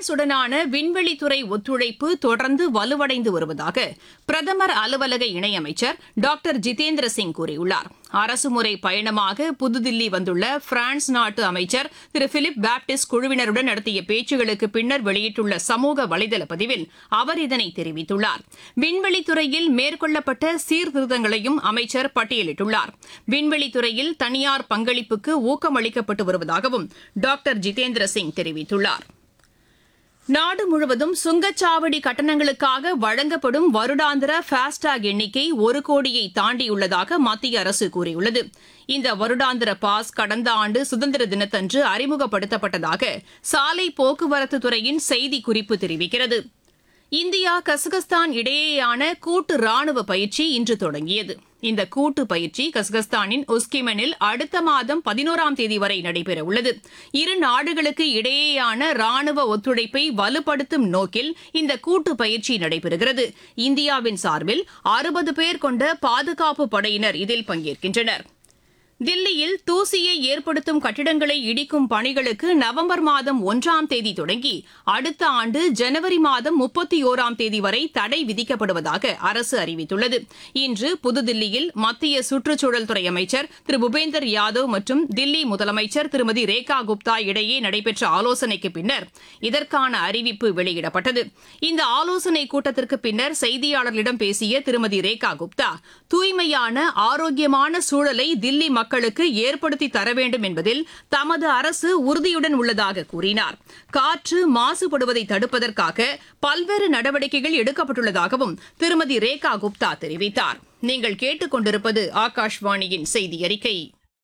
பிரான்சுடனான விண்வெளித்துறை ஒத்துழைப்பு தொடர்ந்து வலுவடைந்து வருவதாக பிரதமர் அலுவலக இணையமைச்சர் டாக்டர் ஜிதேந்திர சிங் கூறியுள்ளார் அரசுமுறை பயணமாக புதுதில்லி வந்துள்ள பிரான்ஸ் நாட்டு அமைச்சர் திரு பிலிப் பாப்டிஸ்ட் குழுவினருடன் நடத்திய பேச்சுகளுக்கு பின்னர் வெளியிட்டுள்ள சமூக வலைதள பதிவில் அவர் இதனை தெரிவித்துள்ளார் விண்வெளித்துறையில் மேற்கொள்ளப்பட்ட சீர்திருத்தங்களையும் அமைச்சர் பட்டியலிட்டுள்ளார் விண்வெளித்துறையில் தனியார் பங்களிப்புக்கு ஊக்கமளிக்கப்பட்டு வருவதாகவும் டாக்டர் ஜிதேந்திர சிங் தெரிவித்துள்ளார் நாடு முழுவதும் சுங்கச்சாவடி கட்டணங்களுக்காக வழங்கப்படும் வருடாந்திர ஃபாஸ்டாக் எண்ணிக்கை ஒரு கோடியை தாண்டியுள்ளதாக மத்திய அரசு கூறியுள்ளது இந்த வருடாந்திர பாஸ் கடந்த ஆண்டு சுதந்திர தினத்தன்று அறிமுகப்படுத்தப்பட்டதாக சாலை போக்குவரத்து துறையின் செய்திக்குறிப்பு தெரிவிக்கிறது இந்தியா கசகஸ்தான் இடையேயான கூட்டு ராணுவ பயிற்சி இன்று தொடங்கியது இந்த கூட்டு பயிற்சி கசகஸ்தானின் உஸ்கிமெனில் அடுத்த மாதம் பதினோராம் தேதி வரை நடைபெறவுள்ளது இரு நாடுகளுக்கு இடையேயான ராணுவ ஒத்துழைப்பை வலுப்படுத்தும் நோக்கில் இந்த கூட்டு பயிற்சி நடைபெறுகிறது இந்தியாவின் சார்பில் அறுபது பேர் கொண்ட பாதுகாப்பு படையினர் இதில் பங்கேற்கின்றனர் தில்லியில் தூசியை ஏற்படுத்தும் கட்டிடங்களை இடிக்கும் பணிகளுக்கு நவம்பர் மாதம் ஒன்றாம் தேதி தொடங்கி அடுத்த ஆண்டு ஜனவரி மாதம் முப்பத்தி ஓராம் தேதி வரை தடை விதிக்கப்படுவதாக அரசு அறிவித்துள்ளது இன்று புதுதில்லியில் மத்திய சுற்றுச்சூழல் துறை அமைச்சர் திரு பூபேந்தர் யாதவ் மற்றும் தில்லி முதலமைச்சர் திருமதி ரேகா குப்தா இடையே நடைபெற்ற ஆலோசனைக்கு பின்னர் இதற்கான அறிவிப்பு வெளியிடப்பட்டது இந்த ஆலோசனைக் கூட்டத்திற்கு பின்னர் செய்தியாளர்களிடம் பேசிய திருமதி ரேகா குப்தா தூய்மையான ஆரோக்கியமான சூழலை தில்லி மக்களுக்கு ஏற்படுத்தி தர வேண்டும் என்பதில் தமது அரசு உறுதியுடன் உள்ளதாக கூறினார் காற்று மாசுபடுவதை தடுப்பதற்காக பல்வேறு நடவடிக்கைகள் எடுக்கப்பட்டுள்ளதாகவும் திருமதி ரேகா குப்தா தெரிவித்தார் நீங்கள் கேட்டுக்கொண்டிருப்பது ஆகாஷ்வாணியின் செய்தி அறிக்கை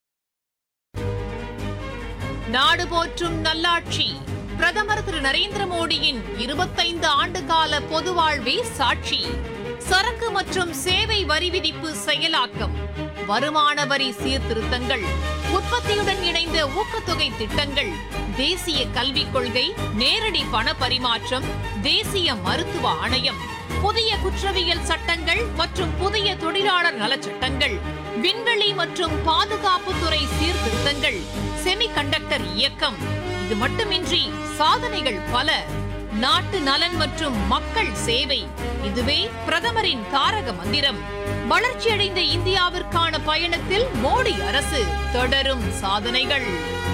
நாடு போற்றும் நல்லாட்சி பிரதமர் திரு நரேந்திர மோடியின் இருபத்தைந்து ஆண்டு கால பொது வாழ்வே சாட்சி சரக்கு மற்றும் சேவை வரி விதிப்பு செயலாக்கம் வருமான வரி சீர்திருத்தங்கள் உற்பத்தியுடன் இணைந்த ஊக்கத்தொகை திட்டங்கள் தேசிய கல்விக் கொள்கை நேரடி பண பரிமாற்றம் தேசிய மருத்துவ ஆணையம் புதிய குற்றவியல் சட்டங்கள் மற்றும் புதிய தொழிலாளர் நலச்சட்டங்கள் விண்வெளி மற்றும் பாதுகாப்புத்துறை சீர்திருத்தங்கள் செமிகண்டக்டர் இயக்கம் இது மட்டுமின்றி சாதனைகள் பல நாட்டு நலன் மற்றும் மக்கள் சேவை இதுவே பிரதமரின் தாரக மந்திரம் வளர்ச்சியடைந்த இந்தியாவிற்கான பயணத்தில் மோடி அரசு தொடரும் சாதனைகள்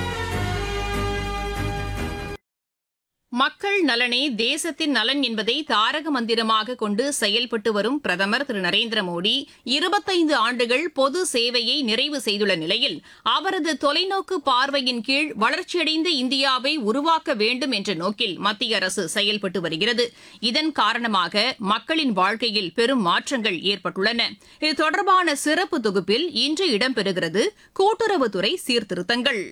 மக்கள் நலனே தேசத்தின் நலன் என்பதை தாரக மந்திரமாக கொண்டு செயல்பட்டு வரும் பிரதமர் திரு நரேந்திர மோடி இருபத்தைந்து ஆண்டுகள் பொது சேவையை நிறைவு செய்துள்ள நிலையில் அவரது தொலைநோக்கு பார்வையின் கீழ் வளர்ச்சியடைந்த இந்தியாவை உருவாக்க வேண்டும் என்ற நோக்கில் மத்திய அரசு செயல்பட்டு வருகிறது இதன் காரணமாக மக்களின் வாழ்க்கையில் பெரும் மாற்றங்கள் ஏற்பட்டுள்ளன இது தொடர்பான சிறப்பு தொகுப்பில் இன்று இடம்பெறுகிறது கூட்டுறவுத்துறை சீர்திருத்தங்கள்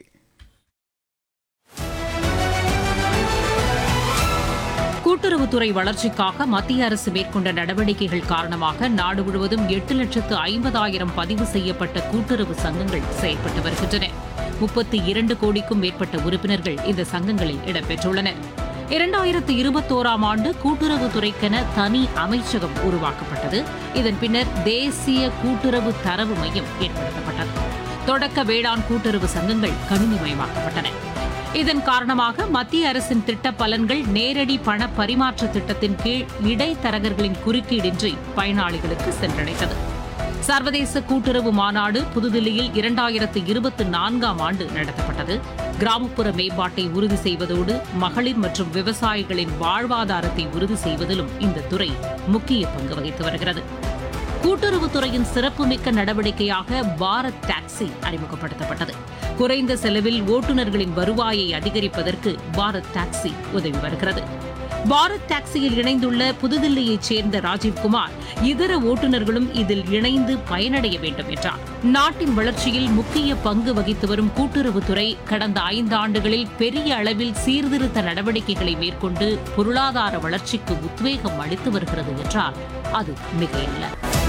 கூட்டுறவுத்துறை வளர்ச்சிக்காக மத்திய அரசு மேற்கொண்ட நடவடிக்கைகள் காரணமாக நாடு முழுவதும் எட்டு லட்சத்து ஐம்பதாயிரம் பதிவு செய்யப்பட்ட கூட்டுறவு சங்கங்கள் செயல்பட்டு வருகின்றன முப்பத்தி இரண்டு கோடிக்கும் மேற்பட்ட உறுப்பினர்கள் இந்த சங்கங்களில் இடம்பெற்றுள்ளனர் இரண்டாயிரத்து இருபத்தோராம் ஆண்டு கூட்டுறவுத்துறைக்கென தனி அமைச்சகம் உருவாக்கப்பட்டது இதன் பின்னர் தேசிய கூட்டுறவு தரவு மையம் ஏற்படுத்தப்பட்டது தொடக்க வேளாண் கூட்டுறவு சங்கங்கள் கணினிமயமாக்கப்பட்டன இதன் காரணமாக மத்திய அரசின் திட்ட பலன்கள் நேரடி பண பரிமாற்ற திட்டத்தின் கீழ் இடைத்தரகர்களின் குறுக்கீடின்றி பயனாளிகளுக்கு சென்றடைந்தது சர்வதேச கூட்டுறவு மாநாடு புதுதில்லியில் இரண்டாயிரத்து இருபத்தி நான்காம் ஆண்டு நடத்தப்பட்டது கிராமப்புற மேம்பாட்டை உறுதி செய்வதோடு மகளிர் மற்றும் விவசாயிகளின் வாழ்வாதாரத்தை உறுதி செய்வதிலும் இந்த துறை முக்கிய பங்கு வகித்து வருகிறது கூட்டுறவுத்துறையின் சிறப்புமிக்க நடவடிக்கையாக பாரத் டாக்ஸி அறிமுகப்படுத்தப்பட்டது குறைந்த செலவில் ஓட்டுநர்களின் வருவாயை அதிகரிப்பதற்கு பாரத் டாக்ஸி உதவி வருகிறது பாரத் டாக்ஸியில் இணைந்துள்ள புதுதில்லியைச் சேர்ந்த ராஜீவ்குமார் இதர ஓட்டுநர்களும் இதில் இணைந்து பயனடைய வேண்டும் என்றார் நாட்டின் வளர்ச்சியில் முக்கிய பங்கு வகித்து வரும் கூட்டுறவுத்துறை கடந்த ஐந்தாண்டுகளில் பெரிய அளவில் சீர்திருத்த நடவடிக்கைகளை மேற்கொண்டு பொருளாதார வளர்ச்சிக்கு உத்வேகம் அளித்து வருகிறது என்றால் அது மிகையல்ல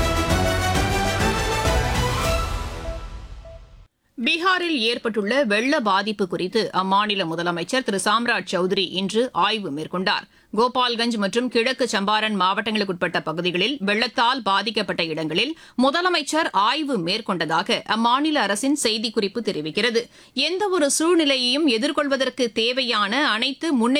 பீகாரில் ஏற்பட்டுள்ள வெள்ள பாதிப்பு குறித்து அம்மாநில முதலமைச்சர் திரு சாம்ராஜ் சௌத்ரி இன்று ஆய்வு மேற்கொண்டார் கோபால்கஞ்ச் மற்றும் கிழக்கு சம்பாரன் மாவட்டங்களுக்குட்பட்ட பகுதிகளில் வெள்ளத்தால் பாதிக்கப்பட்ட இடங்களில் முதலமைச்சர் ஆய்வு மேற்கொண்டதாக அம்மாநில அரசின் செய்திக்குறிப்பு தெரிவிக்கிறது எந்தவொரு சூழ்நிலையையும் எதிர்கொள்வதற்கு தேவையான அனைத்து முன்னெச்சரிக்கை